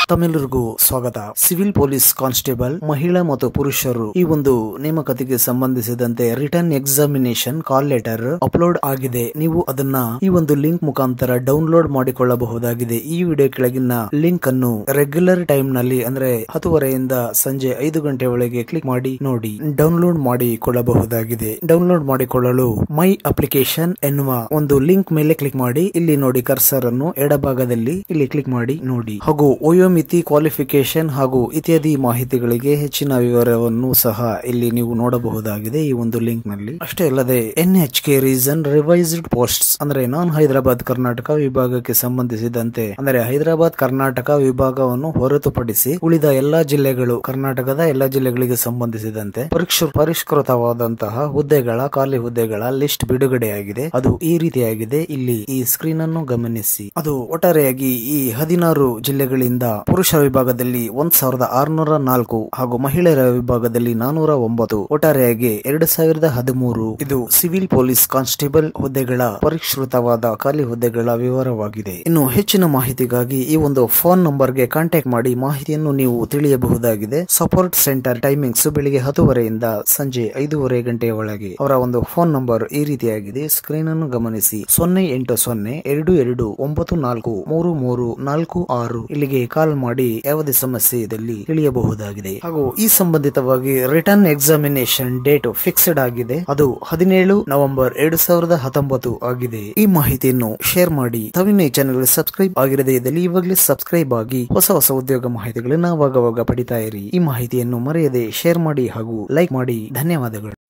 ತಮ್ಮೆಲ್ಲರಿಗೂ ಸ್ವಾಗತ civil police constable ಮಹಿಳಾ ಮತ್ತು ಪುರುಷರು ಈ ಒಂದು ನೇಮಕಾತಿಗೆ ಸಂಬಂಧಿಸಿದಂತೆ written examination call letter upload ಆಗಿದೆ ನೀವು ಅದನ್ನ ಈ ಒಂದು ಲಿಂಕ್ ಮುಖಾಂತರ ಡೌನ್ಲೋಡ್ ಮಾಡಿಕೊಳ್ಳಬಹುದಾಗಿದೆ ಈ ವಿಡಿಯೋ ಕೆಳಗಿನ ಲಿಂಕ್ ಅನ್ನು ರೆಗ್ಯುಲರ್ ಟೈಮ್ ನಲ್ಲಿ ಅಂದ್ರೆ ಹತ್ತುವರೆಯಿಂದ ಸಂಜೆ ಐದು ಗಂಟೆ ಒಳಗೆ ಕ್ಲಿಕ್ ಮಾಡಿ ನೋಡಿ ಡೌನ್ಲೋಡ್ ಮಾಡಿಕೊಳ್ಳಬಹುದಾಗಿದೆ ಡೌನ್ಲೋಡ್ ಮಾಡಿಕೊಳ್ಳಲು ಮೈ ಅಪ್ಲಿಕೇಶನ್ ಎನ್ನುವ ಒಂದು ಲಿಂಕ್ ಮೇಲೆ ಕ್ಲಿಕ್ ಮಾಡಿ ಇಲ್ಲಿ ನೋಡಿ ಕರ್ಸರ್ ಅನ್ನು ಎಡಭಾಗದಲ್ಲಿ ಇಲ್ಲಿ ಕ್ಲಿಕ್ ಮಾಡಿ ನೋಡಿ ಹಾಗೂ ವಯೋಮಿತಿ ಕ್ವಾಲಿಫಿಕೇಶನ್ ಹಾಗೂ ಇತ್ಯಾದಿ ಮಾಹಿತಿಗಳಿಗೆ ಹೆಚ್ಚಿನ ವಿವರವನ್ನು ಸಹ ಇಲ್ಲಿ ನೀವು ನೋಡಬಹುದಾಗಿದೆ ಈ ಒಂದು ಲಿಂಕ್ ನಲ್ಲಿ ಅಷ್ಟೇ ಅಲ್ಲದೆ N H K reason revised post ಅಂದ್ರೆ ನಾನ್ ಹೈದರಾಬಾದ್ ಕರ್ನಾಟಕ ವಿಭಾಗಕ್ಕೆ ಸಂಬಂಧಿಸಿದಂತೆ ಅಂದರೆ ಹೈದರಾಬಾದ್ ಕರ್ನಾಟಕ ವಿಭಾಗವನ್ನು ಹೊರತುಪಡಿಸಿ ಉಳಿದ ಎಲ್ಲಾ ಜಿಲ್ಲೆಗಳು ಕರ್ನಾಟಕದ ಎಲ್ಲಾ ಜಿಲ್ಲೆಗಳಿಗೆ ಸಂಬಂಧಿಸಿದಂತೆ ಪರೀಕ್ಷ ಪರಿಷ್ಕೃತವಾದಂತಹ ಹುದ್ದೆಗಳ ಖಾಲಿ ಹುದ್ದೆಗಳ ಲಿಸ್ಟ್ ಬಿಡುಗಡೆಯಾಗಿದೆ ಅದು ಈ ರೀತಿಯಾಗಿದೆ ಇಲ್ಲಿ ಈ ಸ್ಕ್ರೀನ್ ಅನ್ನು ಗಮನಿಸಿ ಅದು ಒಟ್ಟಾರೆಯಾಗಿ ಈ ಹದಿನಾರು ಜಿಲ್ಲೆಗಳಿಂದ ಪುರುಷರ ವಿಭಾಗದಲ್ಲಿ ಒಂದ್ ಸಾವಿರದ ಆರುನೂರ ನಾಲ್ಕು ಹಾಗೂ ಮಹಿಳೆಯರ ವಿಭಾಗದಲ್ಲಿ ನಾನೂರ ಒಂಬತ್ತು ಒಟ್ಟಾರೆಯಾಗಿ ಎರಡು ಸಾವಿರದ ಹದಿಮೂರು ಇದು ಸಿವಿಲ್ ಪೊಲೀಸ್ ಕಾನ್ಸ್ಟೇಬಲ್ ಹುದ್ದೆಗಳ ಪರಿಷ್ಕೃತವಾದ ಖಾಲಿ ಹುದ್ದೆಗಳ ವಿವರವಾಗಿದೆ ಇನ್ನು ಹೆಚ್ಚಿನ ಮಾಹಿತಿಗಾಗಿ ಈ ಒಂದು ಫೋನ್ ನಂಬರ್ಗೆ ಕಾಂಟ್ಯಾಕ್ಟ್ ಮಾಡಿ ಮಾಹಿತಿಯನ್ನು ನೀವು ತಿಳಿಯಬಹುದಾಗಿದೆ ಸಪೋರ್ಟ್ ಸೆಂಟರ್ ಟೈಮಿಂಗ್ಸ್ ಬೆಳಿಗ್ಗೆ ಹತ್ತುವರೆಯಿಂದ ಸಂಜೆ ಐದೂವರೆ ಗಂಟೆಯ ಒಳಗೆ ಅವರ ಒಂದು ಫೋನ್ ನಂಬರ್ ಈ ರೀತಿಯಾಗಿದೆ ಸ್ಕ್ರೀನ್ ಅನ್ನು ಗಮನಿಸಿ ಸೊನ್ನೆ ಎಂಟು ಸೊನ್ನೆ ಎರಡು ಎರಡು ಒಂಬತ್ತು ನಾಲ್ಕು ಮೂರು ಮೂರು ನಾಲ್ಕು ಆರು ಇಲ್ಲಿಗೆ ಕಾಲ್ ಮಾಡಿ ಯಾವುದೇ ಸಮಸ್ಯೆ ಇದ್ದಲ್ಲಿ ತಿಳಿಯಬಹುದಾಗಿದೆ ಹಾಗೂ ಈ ಸಂಬಂಧಿತವಾಗಿ ರಿಟರ್ನ್ ಎಕ್ಸಾಮಿನೇಷನ್ ಡೇಟ್ ಫಿಕ್ಸ್ಡ್ ಆಗಿದೆ ಅದು ಹದಿನೇಳು ನವೆಂಬರ್ ಎರಡು ಸಾವಿರದ ಹತ್ತೊಂಬತ್ತು ಆಗಿದೆ ಈ ಮಾಹಿತಿಯನ್ನು ಶೇರ್ ಮಾಡಿ ತವಿನ ಈ ಚಾನೆಲ್ ಸಬ್ಸ್ಕ್ರೈಬ್ ಆಗಿರದೇ ಇದ್ದಲ್ಲಿ ಇವಾಗಲೇ ಸಬ್ಸ್ಕ್ರೈಬ್ ಆಗಿ ಹೊಸ ಹೊಸ ಉದ್ಯೋಗ ಮಾಹಿತಿಗಳನ್ನ ಅವಾಗವಾಗ ಪಡಿತಾ ಇರಿ ಈ ಮಾಹಿತಿಯನ್ನು ಮರೆಯದೆ ಶೇರ್ ಮಾಡಿ ಹಾಗೂ ಲೈಕ್ ಮಾಡಿ ಧನ್ಯವಾದಗಳು